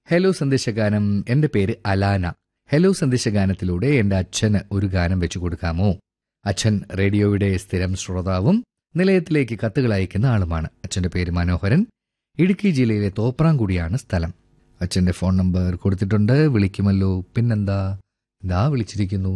Hello സന്ദേശഗാനം എന്റെ പേര് Alana hello സന്ദേശഗാനത്തിലൂടെ എന്റെ അച്ഛന് ഒരു ഗാനം വെച്ചു കൊടുക്കാമോ അച്ഛൻ റേഡിയോയുടെ സ്ഥിരം ശ്രോതാവും നിലയത്തിലേക്ക് കത്തുകൾ അയക്കുന്ന ആളുമാണ് അച്ഛന്റെ പേര് മനോഹരൻ ഇടുക്കി ജില്ലയിലെ തോപ്രാംകുടിയാണ് സ്ഥലം അച്ഛന്റെ ഫോൺ നമ്പർ കൊടുത്തിട്ടുണ്ട് വിളിക്കുമല്ലോ പിന്നെന്താ ഇതാ വിളിച്ചിരിക്കുന്നു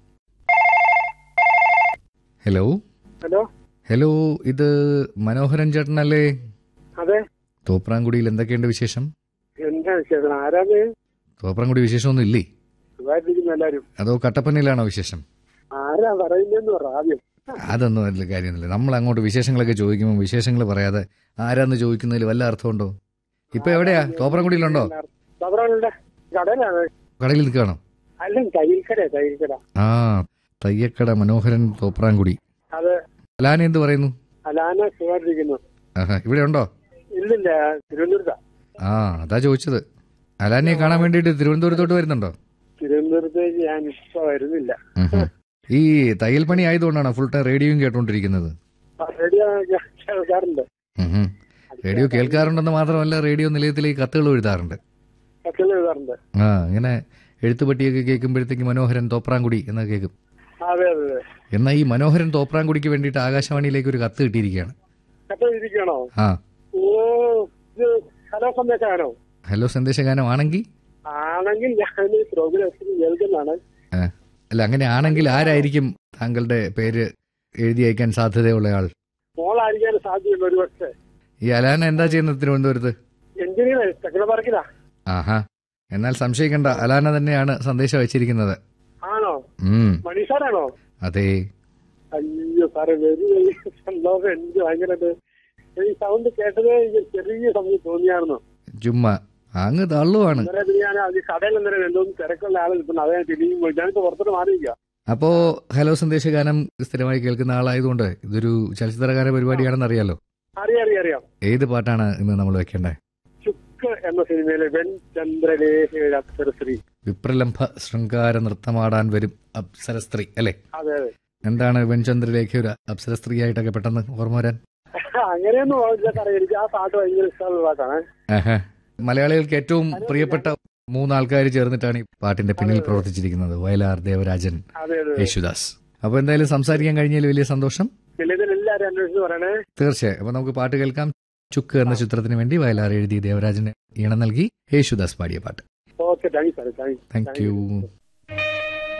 ഹലോ ഹലോ ഹലോ ഇത് മനോഹരൻ ചേട്ടനല്ലേ അതെ തോപ്രാംകുടിയിൽ എന്തൊക്കെയുണ്ട് വിശേഷം എന്താ വിശേഷം ആരാണ് തോപ്രാംകുടി വിശേഷമൊന്നും ഇല്ലേ സുഖമായിട്ടിരിക്കുന്നു എല്ലാരും അതോ കട്ടപ്പനയിലാണോ വിശേഷം ആരാ പറയുന്നതെന്ന് പറ ആദ്യം അതൊന്നും വലിയ കാര്യമൊന്നുമില്ല നമ്മൾ അങ്ങോട്ട് വിശേഷങ്ങളൊക്കെ ചോദിക്കുമ്പോൾ വിശേഷങ്ങൾ പറയാതെ ആരാന്ന് ചോദിക്കുന്നതിൽ വല്ല അർത്ഥമുണ്ടോ ഇപ്പൊ എവിടെയാ തോപ്രാംകുടിയിലുണ്ടോ സബറാനുണ്ട് കടയിലാണ് കടയിൽ നിൽക്കുകയാണോ അല്ല തയ്യൽക്കട തയ്യൽക്കട ആ തയ്യക്കട മനോഹരൻ തോപ്രാംകുടി അത് അലാന എന്ത് പറയുന്നു അലാന സുഖമായിട്ടിരിക്കുന്നു ആഹാ ഇവിടെ ഉണ്ടോ ഇല്ലില്ല തിരുവനന്തപുരത്താ ആ അതാ ചോദിച്ചത് അലാനയെ കാണാൻ വേണ്ടിയിട്ട് തിരുവനന്തപുരത്തോട്ട് വരുന്നുണ്ടോ തിരുവനന്തപുരത്തേക്ക് ഞാൻ ഇപ്പൊ വരുന്നില്ല ഉം ഹും. ഈ തയ്യൽ പണി ആയതുകൊണ്ടാണോ ഫുൾ ടൈം റേഡിയോയും കേട്ടോണ്ടിരിക്കുന്നത് ആ, റേഡിയോ കേൾക്കാറുണ്ട് ഉം ഹും. റേഡിയോ കേൾക്കാറുണ്ടെന്ന് മാത്രമല്ല റേഡിയോ നിലയത്തിലേക്ക് കത്തുകൾ എഴുതാറുണ്ട് കത്തുകൾ എഴുതാറുണ്ട് ആ ഇങ്ങനെ എഴുത്തുപട്ടിയൊക്കെ കേൾക്കുമ്പോഴത്തേക്ക് മനോഹരൻ തോപ്രാംകുടി എന്നൊക്കെ കേൾക്കും അതെ അതെ അതെ എന്നാൽ ഈ മനോഹരൻ തോപ്രാംകുടിക്ക് വേണ്ടിയിട്ട് ആകാശവാണിയിലേക്ക് ഒരു കത്ത് കിട്ടിയിരിക്കുകയാണ് കത്ത് ഇരിക്കണോ ആ ഓ ഇത് ഹലോ സന്ദേശമാണോ ഹലോ സന്ദേശഗാനം ആണെങ്കിൽ ആണെങ്കിൽ ഞാൻ ഈ പ്രോഗ്രാം കേൾക്കുന്നതാണ് ആ, അല്ല അങ്ങനെ ആണെങ്കിൽ ആരായിരിക്കും താങ്കളുടെ പേര് എഴുതി അയക്കാൻ സാധ്യതയുള്ള ആൾ മോളായിരിക്കാൻ സാധ്യതയുണ്ട് ഒരു പക്ഷേ ഈ അലാന എന്താ ചെയ്യുന്നത് തിരുവനന്തപുരത്ത് എഞ്ചിനീയർ ടെക്നോ പാർക്കിലാ ആഹാ എന്നാൽ സംശയിക്കണ്ട അലാന തന്നെയാണ് സന്ദേശം അയച്ചിരിക്കുന്നത് ആണോ ഉം മണീഷാരാണോ അതെ അയ്യോ സാറേ വെരി വെരി സന്തോഷം എനിക്ക് ഭയങ്കരമായിട്ട് ഈ സൗണ്ട് കേട്ടതേ എനിക്ക് ചെറിയ സമയം തോന്നിയായിരുന്നു ചുമ്മാ അങ്ങ് തള്ളുവാണ് ഇന്നലെ പിന്നെ ഞാൻ അത് കടയിൽ അന്നേരം എന്തോന്ന് തിരക്കുള്ള ആൾ നിൽക്കുന്നു അതേ തിരിഞ്ഞു പോയി ഞാനിപ്പോ പുറത്തോട്ട് മാറിയിരിക്കുക അപ്പോ ഹലോ സന്ദേശഗാനം സ്ഥിരമായി കേൾക്കുന്ന ആളായതുകൊണ്ട് ഇതൊരു ചലച്ചിത്രഗാന പരിപാടിയാണെന്ന് അറിയാലോ അറിയാം അറിയാം അറിയാം ഏത് പാട്ടാണ് ഇന്ന് നമ്മൾ വെക്കേണ്ടത് ചുക്ക് എന്ന സിനിമയിലെ വെൺ ചന്ദ്രലേഖയുടെ അപ്സരശ്രീ വിപ്രലംഭ ശൃംഗാര നൃത്തമാടാൻ വരും അപ്സരസ്ത്രീ അല്ലെ അതെ അതെ എന്താണ് വെൺചന്ദ്രലേഖ ഒരു അപ്സരസ്ത്രീയായിട്ടൊക്കെ പെട്ടെന്ന് ഓർമ്മ വരാൻ അങ്ങനെയൊന്നും ഓർമ്മയില്ല സാറേ എനിക്ക് ആ പാട്ട് ഭയങ്കര ഇഷ്ടമുള്ള പാട്ടാണ് ആഹാ. മലയാളികൾക്ക് ഏറ്റവും പ്രിയപ്പെട്ട മൂന്നാൾക്കാർ ചേർന്നിട്ടാണ് ഈ പാട്ടിന്റെ പിന്നിൽ പ്രവർത്തിച്ചിരിക്കുന്നത് വയലാർ ദേവരാജൻ അതെ അതെ യേശുദാസ് അപ്പൊ എന്തായാലും സംസാരിക്കാൻ കഴിഞ്ഞതിൽ വലിയ സന്തോഷം നിലവിൽ എല്ലാവരും അന്വേഷിച്ച് പറയണേ തീർച്ചയായും അപ്പൊ നമുക്ക് പാട്ട് കേൾക്കാം ചുക്ക് എന്ന ചിത്രത്തിന് വേണ്ടി വയലാർ എഴുതി ദേവരാജന് ഈണം നൽകി യേശുദാസ് പാടിയ പാട്ട് ഓക്കെ താങ്ക് യു സാറേ താങ്ക് യു താങ്ക് യു